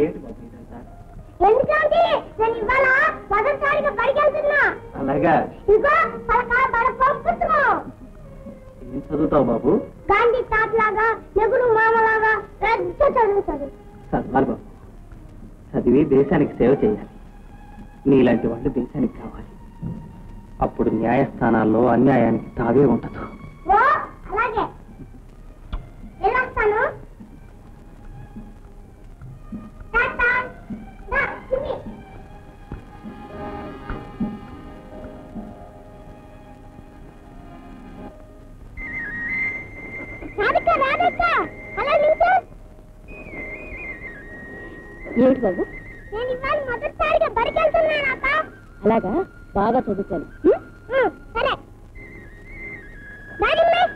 ఏమిటి బాబు ఇదంతా ఎందుకంటే నేను ఇవాళ మొదటిసారిగా బడికి వెళ్తున్నా అలాగా ఇదిగో పలకాల బడ పుస్తకం ఏం చదువుతావు బాబు గాంధీ తాతలాగా నెగురు మామలాగా పెద్ద చదువుతుంది చదవాలి బాబు చదివి దేశానికి సేవ చేయాలి నీలాంటి వాళ్ళు దేశానికి కావాలి అప్పుడు న్యాయస్థానాల్లో అన్యాయానికి తావే ఉండదు ఓ అలాగే వెళ్ళొస్తాను టాటా. దా, తిని. రాధిక రాధిక అలా నిల్చో ఏమిటి బాబు నేను ఇవాళ మొదటిసారిగా బడికి వెళ్తున్నాను అక్క అలాగా బాగా చదువుకోవాలి ఉమ్, సరే డాడీ మిస్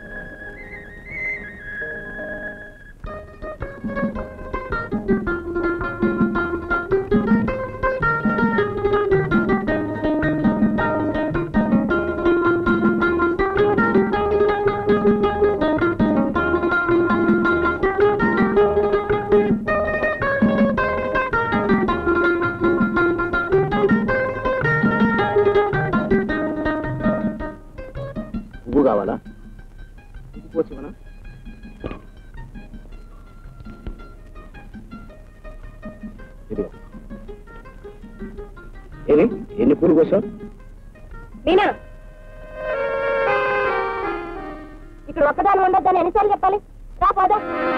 పువ్వు కావాలా పువ్వు పోసి ఇవ్వనా? ఇదిగో ఏమి ఎన్ని పూలు కోసావు మీనా ఇక్కడ ఒక్కదాని ఉండొద్దని ఎన్నిసార్లు చెప్పాలి రా పోదా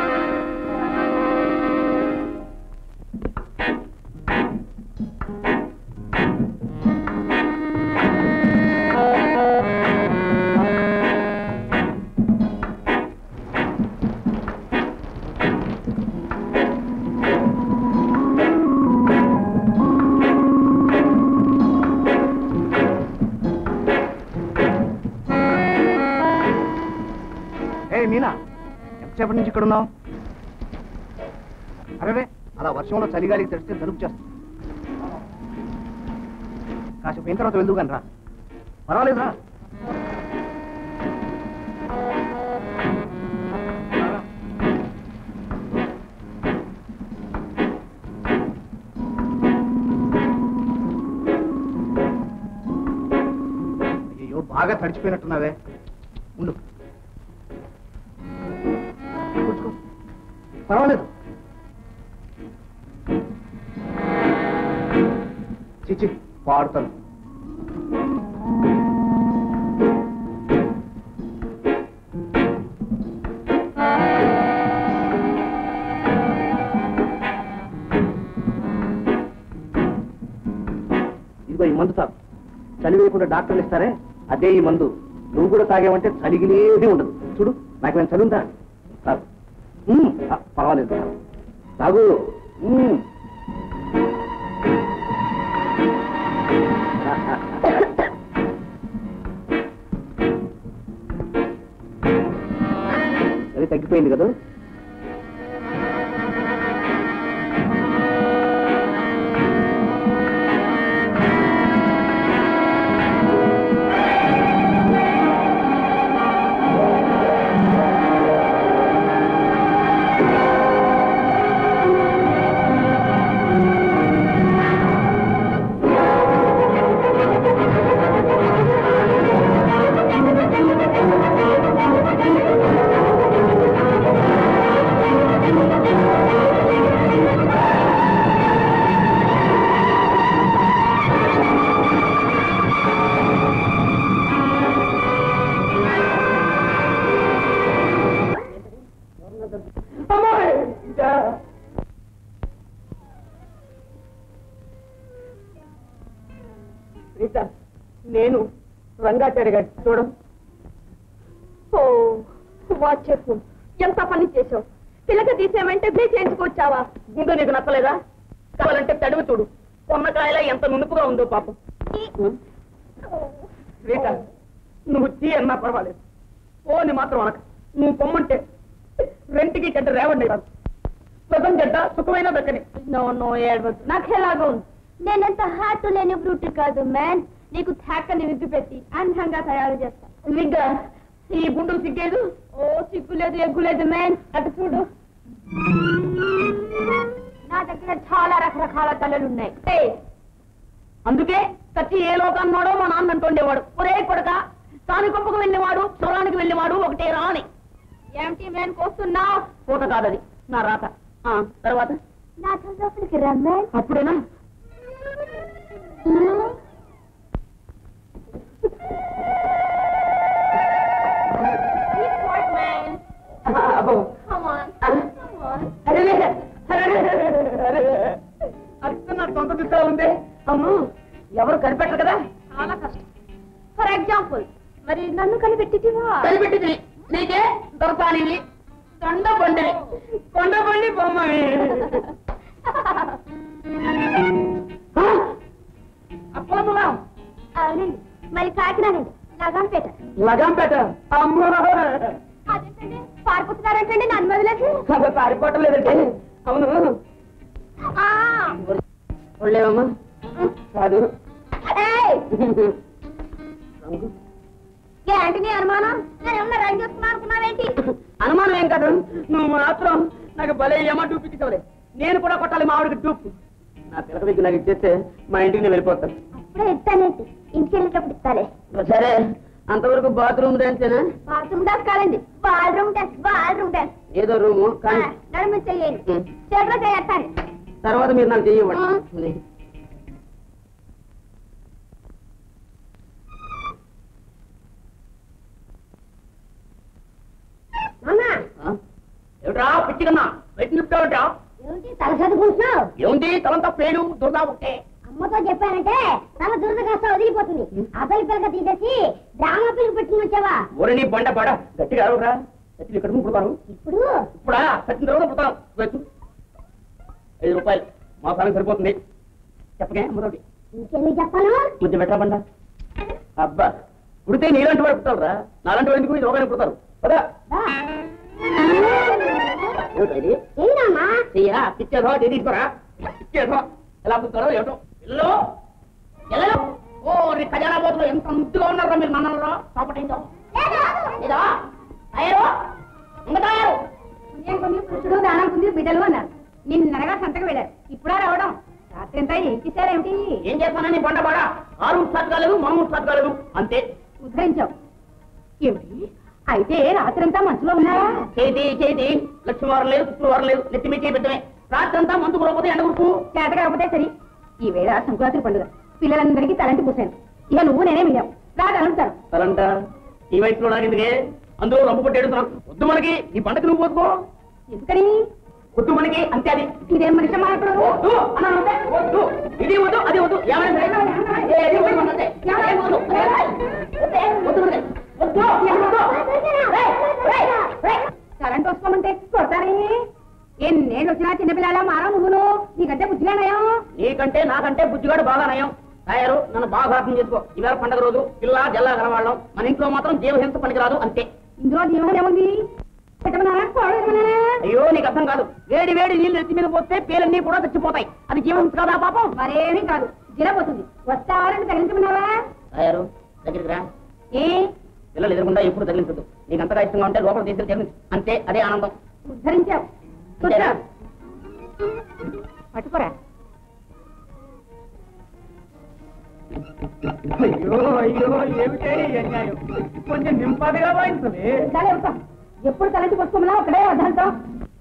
ఏ మీనా ఎంతసేపటి నుంచి ఇక్కడ ఉన్నావు అరే అలా వర్షంలో చలిగాలికి తెరిస్తే తలుపు చేస్తా కాసేపు అయిన తర్వాత వెళ్దు కానీ రా పర్వాలేదురా అయ్యో బాగా తడిచిపోయినట్టున్నావే ఉండు కూర్చో. పర్వాలేదు చిచి పాడుతాను ఇదిగో ఈ మందు తాగు చలి వేయకుండా డాక్టర్లు ఇస్తారే అదే ఈ మందు నువ్వు కూడా తాగావంటే చలిగిలేది ఉండదు చూడు నాకు నేను చలి ఉందా తాగు మ్మ్. ఆ, పర్వాలేదు తాగు. తాగు మ్మ్. అది తగ్గిపోయింది కదా రీత నేను రంగాచారి గారి చూడం ఓ వాచ్ చెప్పు ఎంత పని చేసావు పిల్లక తీసేమంటే బీ చేయించుకొచ్చావా గుండె నీకు నచ్చలేదా కావాలంటే తడివి చూడు కొన్నకాయల ఎంత నునుపుగా ఉందో పాపం రీత నువ్వు తీ అన్నా పర్వాలేదు ఓని మాత్రం అనక నువ్వు పొమ్మంటే రెంటికి చెడ్డ రేవండి కాదు సుఖం చెడ్డ సుఖమైన దక్కని నో నో ఏడవద్దు నాకు ఎలాగో ఉంది నేనంత హార్ట్ లేని బ్రూట్ కాదు మ్యాన్ నీకు థాకని విప్పి పెట్టి అందంగా తయారు చేస్తా విగ్గా ఈ గుండు సిగ్గేదు ఓ సిగ్గు లేదు ఎగ్గు లేదు మ్యాన్ అటు చూడు నా దగ్గర చాలా రకరకాల తలలు ఉన్నాయి ఏయ్, అందుకే కత్తి ఏ లోకాన్నోడో మా నాన్న అంటుండేవాడు ఒరే కొడక తాని గొప్పకు వెళ్ళేవాడు స్వరానికి వెళ్ళేవాడు ఒకటే రాని ఏమిటి మేము కోస్తున్నావు పూట కాదది నా రాత ఆ, తర్వాత నా తల లోపలికి రమ్మే అప్పుడేనా నాకు సొంత దిశ ఉంది అమ్ము ఎవరు కనిపెట్టరు కదా చాలా కష్టం ఫర్ ఎగ్జాంపుల్ మరి నన్ను కనిపెట్టివా కనిపెట్టింది నీకే దొరసాని కొండ బండి కొండ బండి బొమ్మ అప్పలమ్మ అవునండి మరి కాకినాడండి నగంపేట లగంపేట అమ్మో అదేంటండి పారిపోతున్నారంటండి నన్ను వదిలేసి అదే పారిపోవటం లేదంటే అవును ఆ, ఒళ్ళేవమ్మా కాదు ఏయ్, రంగు. ఏంటి నీ అనుమానం నేను ఏమన్నా రంగు చూస్తున్నా అనుకున్నావేంటి అనుమానం ఏం కాదు నువ్వు మాత్రం నాకు భలే ఏమా చూపించవలే నేను కూడా కొట్టాలి మామిడికి డూపు నా పిల్లక దగ్గర నాకు ఇచ్చేస్తే మా ఇంటికి నేను వెళ్ళిపోతాను అప్పుడే ఇస్తానేంటి ఇంటికి వెళ్ళేటప్పుడు ఇస్తాలే సరే అంతవరకు బాత్రూమ్ డాన్సేనా బాత్రూమ్ డాన్స్ కాదండి బాత్రూమ్ డాన్స్ బాత్రూమ్ డాన్స్ ఏదో రూము కానీ నడుము చెయ్యండి ఉం. చేతిలో చేస్తాను తర్వాత మీరు నాకు చెయ్యవండి ఏమిట్రా పిచ్చి కన్నా బయట నింపుతావుట్రా ఏమిటి తల చదువుకుంటున్నావు ఏముంది తలంతా పేలు దురదా ఒకటే అమ్మతో చెప్పానంటే తల దురద కాస్త వదిలిపోతుంది అసలు పిల్లక తీసేసి డ్రామా పిల్లక పెట్టుకుని వచ్చావా ఊరి నీ బండ పడ గట్టిగా అరవరా గట్టిగా ఇక్కడ పుడతారు ఇప్పుడు ఇప్పుడా కట్టిన తర్వాత పుడతాను వెళ్ళు. ఐదు రూపాయలు మాసానికి సరిపోతుంది చెప్పకే మొదటి ఇంకెన్ని చెప్పను ముద్దు పెట్టా బండ అబ్బా పుడితే నీలాంటి వాడు పుట్టాడు రా నాలాంటి వాడు ఎందుకు ఈ రోగాన్ని పుడతారు పదా దా. ఏమిటో ఇది చెయ్యరామా చెయ్యరా పిచ్చేదో తీసుకోరా పిచ్చేదో ఎలా పుట్టారో ఏమిటో పిల్లలు పిల్లలు ఓ నీ ఖజానా పోతులు ఎంత ముద్దుగా ఉన్నారా మీరు నన్నరా కాపటేందో ఇదా అయ్యారు ఇంకా తయారు పురుషుడు దానం కుంది బిడ్డలు అన్నారు నిన్ననగా సంతకు వెళ్ళారు ఇప్పుడా రావడం రాత్రి అంతా ఏం చేశారేమిటి ఏం చేస్తానని బండ బాడ ఆరు స్టార్ట్ కాలేదు మామూలు స్టార్ట్ కాలేదు అంతే ఉద్ధరించావు ఏమిటి అయితే రాత్రంతా మంచులో ఉన్నారా చేతి చేతి లక్ష్మీవారం లేదు శుక్రవారం లేదు నెత్తి మిట్టి పెట్టమే రాత్రి అంతా మందు కూడా ఎండ గురుపు చేత కాకపోతే సరి ఈ వేళ సంక్రాంతి పండుగ పిల్లలందరికీ తలంటి పూసాను ఇక నువ్వు నేనే మిగాం రాదు అడుగుతాను అలాంట ఈ వయసులో నాకెందుకే అందులో రంపు కొట్టి ఎడుతున్నాం వద్దు మనకి ఈ పండగ నువ్వు పోతుకో ఎందుకని వద్దు మనకి అంతే అది ఇదేం మనిషి మాట్లాడు వద్దు అన్నాను అంతే. వద్దు ఇది వద్దు అది వద్దు ఏమైనా సరే. ఏది వద్దు మనకంతే. ఏం వద్దు. వద్దు మనకి. వద్దు. ఏం వద్దు. రేయ్, రేయ్, రేయ్. కరెంట్ వస్తామంటే కొడతారే ఎన్నేళ్ళు వచ్చినా చిన్నపిల్లల మారా నువ్వును నీకంటే బుద్ధిగానయం నీకంటే నాకంటే బుజ్జిగాడు బాగా నయం తయారు నన్ను బాగా అర్థం చేసుకో ఇవాళ పండగ రోజు పిల్ల జల్లా కలవాళ్ళం మన ఇంట్లో మాత్రం జీవహింస పనికిరాదు అంతే ఇందులో జీవనం ఏముంది పెట్టమన్నారా కోడమన్నారా అయ్యో నీకు అర్థం కాదు వేడి వేడి నీళ్లు ఎత్తి మీద పోతే పేలన్నీ కూడా చచ్చిపోతాయి అది జీవహింస కాదా పాపం మరేమీ కాదు జిరపోతుంది వస్తారని తగిలించమన్నావా తయారు దగ్గరికి రా ఏ పిల్లలు ఎదురుకుండా ఎప్పుడు తగిలించదు నీకు అంతగా ఇష్టంగా ఉంటే లోపల తీసుకెళ్ళి తగిలించు అంతే అదే ఆనందం ఉద్ధరించావు అంతేనా? పట్టుకోరా అయ్యో అయ్యో ఏమిటే ఈ అన్యాయం కొంచెం నింపాదిగా వాయించలే చాలా ఉంటాం ఎప్పుడు తలంచి పట్టుకోమన్నా ఒకడే అర్థంతం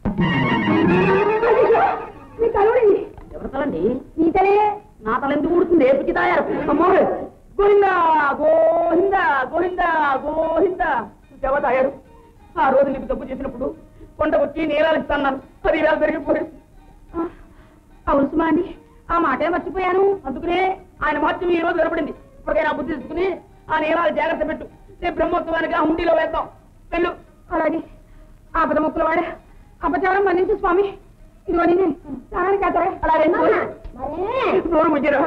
మీ తలుడింది ఎవరు తలండి నీ తలే నా తల ఎందుకు ఊడుతుంది ఏ పిచ్చి తాయారు అమ్మో గోవిందా గోవిందా గోవిందా గోవిందా చూసావా తాయారు ఆ రోజు నీకు తప్పు చేసినప్పుడు కొండకొచ్చి నీరాలు ఇస్తాను అది వేళ పెరిగిపోయి అవును సుమా అండి ఆ మాటే మర్చిపోయాను అందుకనే ఆయన మహత్యం ఈ రోజు కనపడింది ఇప్పటికైనా బుద్ధి తీసుకుని ఆ నీరాలు జాగ్రత్త పెట్టు రేపు బ్రహ్మోత్సవానికి ఆ హుండీలో వేద్దాం వెళ్ళు అలాగే ఆపద ముక్కుల వాడే అపచారం మన్నించు స్వామి ఇదిగో నేను స్నానానికి కాతారా అలాగే మరే నోరు ముజ్జరా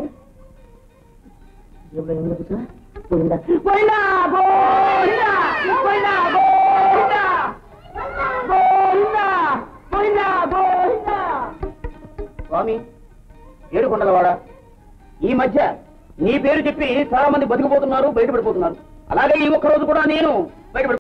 గోవిందా గోవిందా గోవిందా గోవిందా గోవిందా గోవిందా గోవిందా గోవిందా స్వామి ఏడుకొండలవాడ ఈ మధ్య నీ పేరు చెప్పి చాలా మంది బతికిపోతున్నారు బయటపడిపోతున్నారు అలాగే ఈ ఒక్క రోజు కూడా నేను బయటపడి